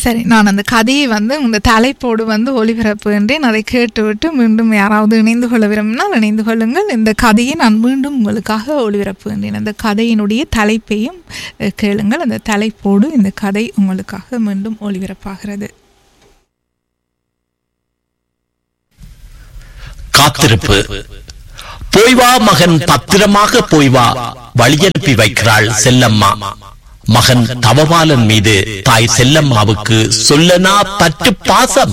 சரி நான் அந்த கதையை வந்து இந்த தலைப்போடு வந்து ஒளிபரப்புகின்றேன் அதை கேட்டுவிட்டு மீண்டும் யாராவது இணைந்து கொள்ள விரும்பினால் இணைந்து கொள்ளுங்கள் இந்த கதையை நான் மீண்டும் உங்களுக்காக ஒளிபரப்புகின்றேன் அந்த கதையினுடைய தலைப்பையும் அஹ், கேளுங்கள் அந்த தலைப்போடு இந்த கதை உங்களுக்காக மீண்டும் ஒளிபரப்பாகிறது காத்திருப்பு போய் வா மகன் பத்திரமாக போய் வா வழியனுப்பி வைக்கிறாள் செல்லம்மா மகன் தவபாலன் மீது தாய் செல்லம்மாவுக்கு சொல்லனா பற்று பாசம்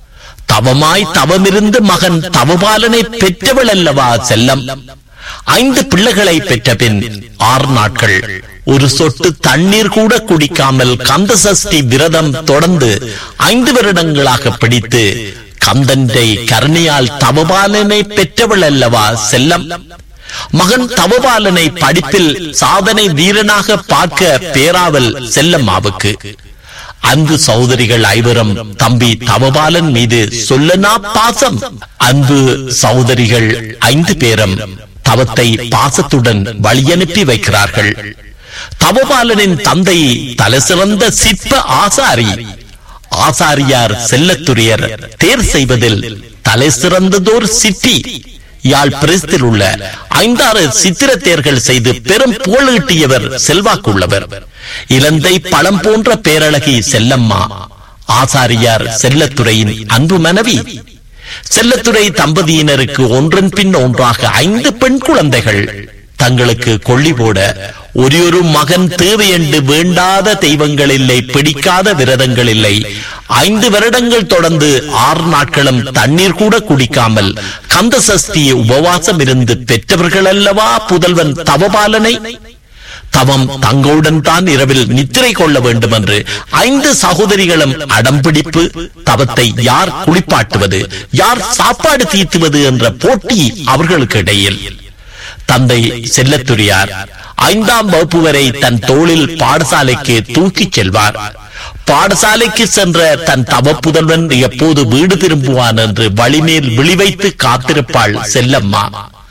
தவமாய் தவமிருந்து மகன் தவபாலனை பெற்றவள் அல்லவா செல்லம் ஐந்து பிள்ளைகளை பெற்ற பின் ஆறு நாட்கள் ஒரு சொட்டு தண்ணீர் கூட குடிக்காமல் கந்த சஷ்டி விரதம் தொடர்ந்து ஐந்து வருடங்களாக பிடித்து கந்தன்றை கருணையால் தவபாலனை பெற்றவள் அல்லவா செல்லம் மகன் தவபாலனை படிப்பில் சாதனை வீரனாக பார்க்க பேராவல் செல்லம்மாவுக்கு அன்பு சகோதரிகள் ஐவரும் தம்பி தவபாலன் மீது சொல்லனா பாசம் அன்பு சகோதரிகள் ஐந்து பேரும் தவத்தை பாசத்துடன் வழியனுப்பி வைக்கிறார்கள் தவபாலனின் தந்தை தலைசிறந்த சிற்ப ஆசாரி ஆசாரியார் செல்லத்துறையர் தேர் செய்வதில் தலை சிறந்ததோர் சிட்டி யாழ் பிரஸ்தில் உள்ள ஐந்தாறு சித்திர தேர்கள் செய்து பெரும் புகழீட்டியவர் செல்வாக்குள்ளவர் இலந்தை பழம் போன்ற பேரழகி செல்லம்மா ஆசாரியார் செல்லத்துறையின் அன்பு மனைவி செல்லத்துறை தம்பதியினருக்கு ஒன்றன் பின் ஒன்றாக ஐந்து பெண் குழந்தைகள் தங்களுக்கு கொள்ளி போட ஒரே ஒரு மகன் தேவை என்று வேண்டாத தெய்வங்கள் இல்லை பிடிக்காத விரதங்கள் இல்லை ஐந்து வருடங்கள் தொடர்ந்து ஆறு நாட்களும் தண்ணீர் கூட குடிக்காமல் கந்த சஷ்டி உபவாசம் இருந்து பெற்றவர்கள் அல்லவா புதல்வன் தவபாலனை தவம் தங்களுடன் தான் இரவில் நித்திரை கொள்ள வேண்டும் என்று ஐந்து சகோதரிகளும் அடம்பிடிப்பு தவத்தை யார் குளிப்பாட்டுவது யார் சாப்பாடு தீர்த்துவது என்ற போட்டி அவர்களுக்கு இடையில் தந்தை செல்லத்துரியார் ஐந்தாம் வகுப்பு வரை தன் தோளில் பாடசாலைக்கு தூக்கிச் செல்வார் பாடசாலைக்கு சென்ற தன் தவ புதல்வன் எப்போது வீடு திரும்புவான் என்று வழிமேல் விழிவைத்து காத்திருப்பாள் செல்லம்மா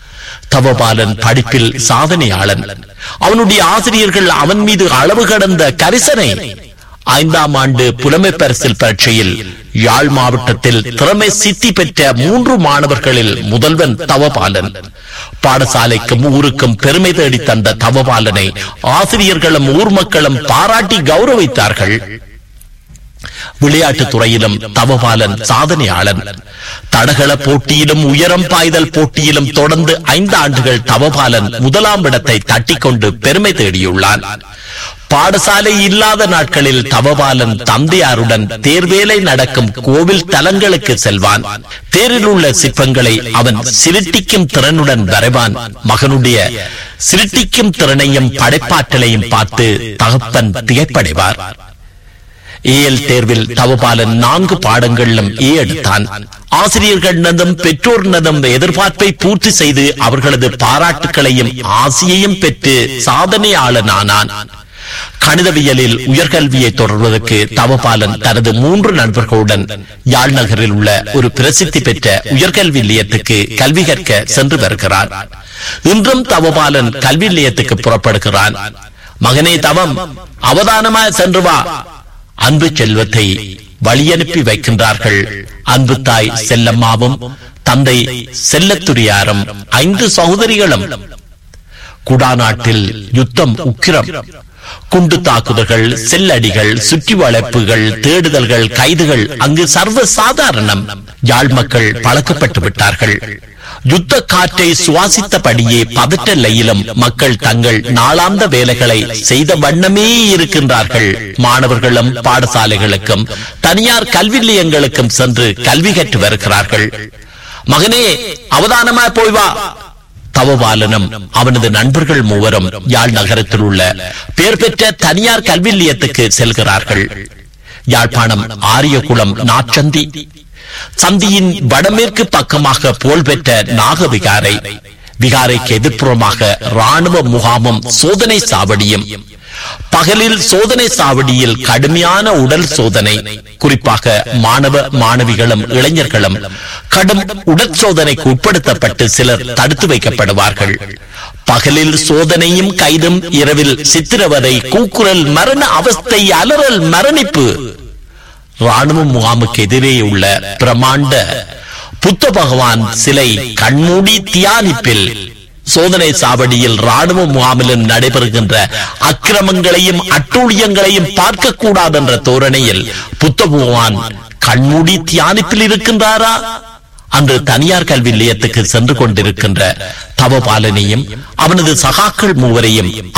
தவபாலன் படிப்பில் சாதனையாளன் அவனுடைய ஆசிரியர்கள் அவன் மீது அளவு கடந்த கரிசனை ஐந்தாம் ஆண்டு புலமை பரிசில் பரீட்சையில் யாழ் மாவட்டத்தில் திறமை சித்தி பெற்ற மூன்று மாணவர்களில் முதல்வன் தவபாலன் பாடசாலைக்கும் ஊருக்கும் பெருமை தேடி தந்த தவபாலனை ஆசிரியர்களும் ஊர் மக்களும் பாராட்டி கௌரவித்தார்கள் விளையாட்டுத் துறையிலும் தவபாலன் சாதனையாளன் தடகள போட்டியிலும் உயரம் பாய்தல் போட்டியிலும் தொடர்ந்து ஐந்து ஆண்டுகள் தவபாலன் முதலாம் இடத்தை தட்டிக்கொண்டு பெருமை தேடியுள்ளான் பாடசாலை இல்லாத நாட்களில் தவபாலன் தந்தையாருடன் தேர்வேலை நடக்கும் கோவில் தலங்களுக்கு செல்வான் தேரில் உள்ள சிற்பங்களை அவன் சிருட்டிக்கும் திறனுடன் வரைவான் மகனுடைய சிருட்டிக்கும் திறனையும் படைப்பாற்றலையும் பார்த்து தகப்பன் திகைப்படைவார் ஏஎல் தேர்வில் தவபாலன் நான்கு பாடங்களிலும் ஏ எடுத்தான் ஆசிரியர்களிடதும் பெற்றோரினதும் எதிர்பார்ப்பை பூர்த்தி செய்து அவர்களது பாராட்டுக்களையும் ஆசையையும் பெற்று சாதனையாளனானான் கணிதவியலில் உயர்கல்வியை தொடர்வதற்கு தவபாலன் தனது மூன்று நண்பர்களுடன் யாழ் நகரில் உள்ள ஒரு பிரசித்தி பெற்ற உயர்கல்வி நிலையத்துக்கு கல்வி கற்க சென்று வருகிறார் இன்றும் தவபாலன் கல்வி நிலையத்துக்கு புறப்படுகிறான் மகனே தவம் அவதானமாய் சென்று வா அன்பு செல்வத்தை வழியனுப்பி வைக்கின்றார்கள் அன்பு தாய் செல்லம்மாவும் தந்தை செல்லத்துரியாரும் ஐந்து சகோதரிகளும் குடாநாட்டில் யுத்தம் உக்கிரம் குண்டு தாக்குதல்கள் செல்லடிகள் சுற்றி வளைப்புகள் தேடுதல்கள் கைதுகள் அங்கு சர்வ சாதாரணம் யாழ் மக்கள் பழக்கப்பட்டு விட்டார்கள் யுத்த காற்றை சுவாசித்தபடியே பதற்ற நிலையிலும் மக்கள் தங்கள் நாளாந்த வேலைகளை செய்த வண்ணமே இருக்கின்றார்கள் மாணவர்களும் பாடசாலைகளுக்கும் தனியார் கல்வி நிலையங்களுக்கும் சென்று கல்வி கற்று வருகிறார்கள் மகனே அவதானமாய் போய் வா தவபாலனும் அவனது நண்பர்கள் மூவரும் யாழ் நகரத்தில் உள்ள பெயர் பெற்ற தனியார் கல்வி நிலையத்துக்கு செல்கிறார்கள் யாழ்ப்பாணம் ஆரியகுளம் நாச்சந்தி சந்தியின் வடமேற்கு பக்கமாக புகழ்பெற்ற நாகவிகாரை விகாரைக்கு எதிர்ப்புறமாக ராணுவ முகாமும் சோதனை சாவடியும் பகலில் சோதனை சாவடியில் கடுமையான உடல் சோதனை குறிப்பாக மாணவ மாணவிகளும் இளைஞர்களும் கடும் உடற்சோதனைக்கு உட்படுத்தப்பட்டு சிலர் தடுத்து வைக்கப்படுவார்கள் பகலில் சோதனையும் கைதும் இரவில் சித்திரவதை கூக்குரல் மரண அவஸ்தை அலறல் மரணிப்பு ராணுவ முகாமுக்கு எதிரே உள்ள பிரமாண்ட புத்த பகவான் சிலை கண்மூடி தியானிப்பில் சோதனை சாவடியில் ராணுவ முகாமிலும் நடைபெறுகின்ற அக்கிரமங்களையும் அட்டூழியங்களையும் பார்க்க கூடாது என்ற தோரணையில் புத்த பகவான் கண்மூடி தியானிப்பில் இருக்கின்றாரா அன்று தனியார் கல்வி நிலையத்துக்கு சென்று கொண்டிருக்கின்ற தவபாலனையும் அவனது சகாக்கள் மூவரையும்